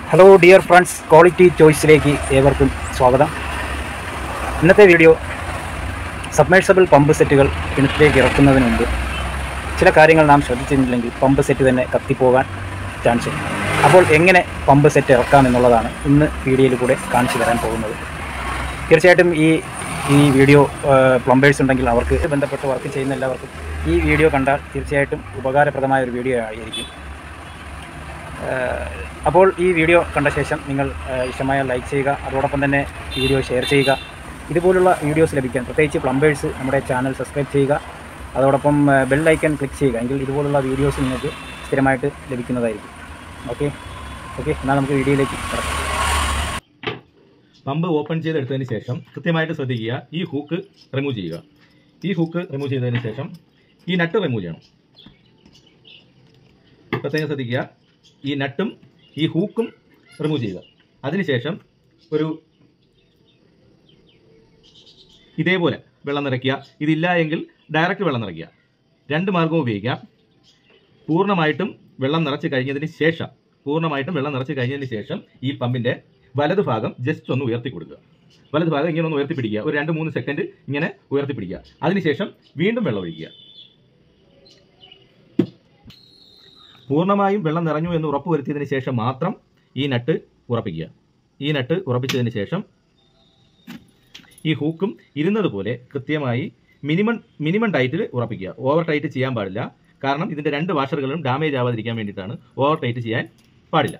hello dear friends quality ചോയ്സിലേക്ക് ഏവർക്കും സ്വാഗതം ഇന്നത്തെ വീഡിയോ സബ്മേഴ്സബിൾ പമ്പ് സെറ്റുകൾ കിണറ്റിലേക്ക് ഇറക്കുന്നതിന് മുമ്പ് ചില കാര്യങ്ങൾ നാം ശ്രദ്ധിച്ചിട്ടില്ലെങ്കിൽ പമ്പ് സെറ്റ് തന്നെ കത്തിപ്പോകാൻ ചാൻസ് ഉണ്ട് അപ്പോൾ എങ്ങനെ പമ്പ് സെറ്റ് ഇറക്കാം എന്നുള്ളതാണ് ഇന്ന് വീഡിയോയിൽ കൂടെ കാണിച്ചു തരാൻ പോകുന്നത് തീർച്ചയായിട്ടും ഈ ഈ വീഡിയോ പ്ലംബേഴ്സ് ഉണ്ടെങ്കിൽ അവർക്ക് ബന്ധപ്പെട്ട് വർക്ക് ചെയ്യുന്ന എല്ലാവർക്കും ഈ വീഡിയോ കണ്ടാൽ തീർച്ചയായിട്ടും ഉപകാരപ്രദമായ ഒരു വീഡിയോ ആയിരിക്കും ഏഹ് അപ്പോൾ ഈ വീഡിയോ കണ്ട ശേഷം നിങ്ങൾ ഏഹ് ഇഷ്ടമായ ലൈക്ക് ചെയ്യുക അതോടൊപ്പം തന്നെ വീഡിയോ ഷെയർ ചെയ്യുക ഇതുപോലുള്ള വീഡിയോസ് ലഭിക്കാൻ പ്രത്യേകിച്ച് പ്ലംബേഴ്സ് നമ്മുടെ ചാനൽ സബ്സ്ക്രൈബ് ചെയ്യുക അതോടൊപ്പം ബെൽ ഐക്കൺ ക്ലിക്ക് ചെയ്യുക എങ്കിൽ ഇതുപോലുള്ള വീഡിയോസ് നിങ്ങൾക്ക് സ്ഥിരമായിട്ട് ലഭിക്കുന്നതായിരിക്കും ഓക്കെ ഓക്കെ എന്നാൽ നമുക്ക് വീഡിയോയിലേക്ക് കിടക്കാം പമ്പ് ഓപ്പൺ ചെയ്തെടുത്തതിന് ശേഷം കൃത്യമായിട്ട് ശ്രദ്ധിക്കുക ഈ ഹൂക്ക് റിമൂവ് ചെയ്യുക ഈ ഹൂക്ക് റിമൂവ് ചെയ്തതിന് ശേഷം ഈ നട്ട് റിമൂവ് ചെയ്യണം പ്രത്യേകം ശ്രദ്ധിക്കുക ഈ നട്ടും ഈ ഹൂക്കും റിമൂവ് ചെയ്യുക അതിനുശേഷം ഒരു ഇതേപോലെ വെള്ളം നിറയ്ക്കുക ഇതില്ല എങ്കിൽ ഡയറക്റ്റ് വെള്ളം നിറയ്ക്കുക രണ്ട് മാർഗവും ഉപയോഗിക്കാം പൂർണ്ണമായിട്ടും വെള്ളം നിറച്ച് കഴിഞ്ഞതിന് ശേഷം പൂർണ്ണമായിട്ടും വെള്ളം നിറച്ച് കഴിഞ്ഞതിന് ശേഷം ഈ പമ്പിൻ്റെ വലതു ഭാഗം ജസ്റ്റ് ഒന്ന് ഉയർത്തി കൊടുക്കുക വലതു ഭാഗം ഇങ്ങനെ ഒന്ന് ഉയർത്തി പിടിക്കുക ഒരു രണ്ട് മൂന്ന് സെക്കൻഡ് ഇങ്ങനെ ഉയർത്തി പിടിക്കുക അതിനുശേഷം വീണ്ടും വെള്ളം ഒഴിക്കുക പൂർണ്ണമായും വെള്ളം നിറഞ്ഞു എന്ന് ഉറപ്പ് വരുത്തിയതിന് ശേഷം മാത്രം ഈ നട്ട് ഉറപ്പിക്കുക ഈ നട്ട് ഉറപ്പിച്ചതിന് ശേഷം ഈ ഹൂക്കും ഇരുന്നത് പോലെ കൃത്യമായി മിനിമം മിനിമം ടൈറ്റിൽ ഉറപ്പിക്കുക ഓവർ ടൈറ്റ് ചെയ്യാൻ പാടില്ല കാരണം ഇതിൻ്റെ രണ്ട് വാഷറുകളും ഡാമേജ് ആവാതിരിക്കാൻ വേണ്ടിയിട്ടാണ് ഓവർ ടൈറ്റ് ചെയ്യാൻ പാടില്ല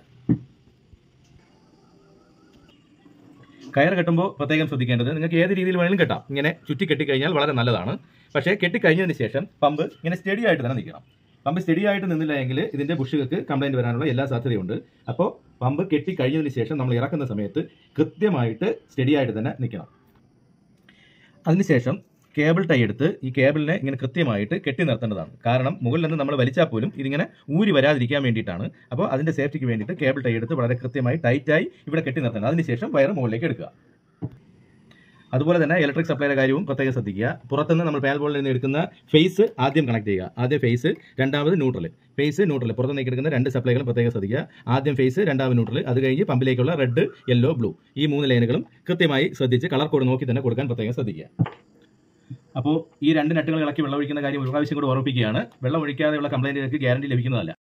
കയർ കെട്ടുമ്പോൾ പ്രത്യേകം ശ്രദ്ധിക്കേണ്ടത് നിങ്ങൾക്ക് ഏത് രീതിയിൽ വേണമെങ്കിലും കെട്ടാം ഇങ്ങനെ ചുറ്റി കെട്ടിക്കഴിഞ്ഞാൽ വളരെ നല്ലതാണ് പക്ഷേ കെട്ടിക്കഴിഞ്ഞതിന് ശേഷം പമ്പ് ഇങ്ങനെ സ്റ്റഡി ആയിട്ട് തന്നെ നിൽക്കണം പമ്പ് സ്റ്റഡി ആയിട്ട് നിന്നില്ല എങ്കിൽ ഇതിന്റെ ബുഷുകൾക്ക് കംപ്ലൈന്റ് വരാനുള്ള എല്ലാ സാധ്യതയുണ്ട് അപ്പോൾ പമ്പ് കെട്ടി കഴിഞ്ഞതിന് ശേഷം നമ്മൾ ഇറക്കുന്ന സമയത്ത് കൃത്യമായിട്ട് സ്റ്റഡി ആയിട്ട് തന്നെ നിൽക്കണം അതിനുശേഷം കേബിൾ ടൈ എടുത്ത് ഈ കേബിളിനെ ഇങ്ങനെ കൃത്യമായിട്ട് കെട്ടി നിർത്തേണ്ടതാണ് കാരണം മുകളിൽ നിന്ന് നമ്മൾ വലിച്ചാൽ പോലും ഇതിങ്ങനെ ഊരി വരാതിരിക്കാൻ വേണ്ടിയിട്ടാണ് അപ്പോൾ അതിന്റെ സേഫ്റ്റിക്ക് വേണ്ടിയിട്ട് കേബിൾ ടൈ എടുത്ത് വളരെ കൃത്യമായി ടൈറ്റായി ഇവിടെ കെട്ടി നിർത്തണം അതിനുശേഷം വയർ മുകളിലേക്ക് എടുക്കുക അതുപോലെ തന്നെ ഇലക്ട്രിക് സപ്ലൈയുടെ കാര്യവും പ്രത്യേകം ശ്രദ്ധിക്കുക പുറത്തുനിന്ന് നമ്മൾ പാനൽ ബോളിൽ നിന്ന് എടുക്കുന്ന ഫേസ് ആദ്യം കണക്ട് ചെയ്യുക ആദ്യം ഫേസ് രണ്ടാമത് ന്യൂട്രൽ ഫേസ് ന്യൂട്രൽ പുറത്തുനിന്ന് എടുക്കുന്ന രണ്ട് സപ്ലൈകളും പ്രത്യേകം ശ്രദ്ധിക്കുക ആദ്യം ഫേസ് രണ്ടാമത് ന്യൂട്രൽ അത് കഴിഞ്ഞ് പമ്പിലേക്കുള്ള റെഡ് യെല്ലോ ബ്ലൂ ഈ മൂന്ന് ലൈനുകളും കൃത്യമായി ശ്രദ്ധിച്ച് കളർ കോഡ് നോക്കി തന്നെ കൊടുക്കാൻ പ്രത്യേകം ശ്രദ്ധിക്കുക അപ്പോൾ ഈ രണ്ട് നട്ടുകൾ ഇളക്കി വെള്ളം ഒഴിക്കുന്ന കാര്യം ഒരു പ്രാവശ്യം കൂടി ഓർമ്മിപ്പിക്കുകയാണ് വെള്ളം ഒഴിക്കാതെയുള്ള കംപ്ലൈന്റുകൾക്ക് ഗ്യാരണ്ടി ലഭിക്കുന്നതല്ല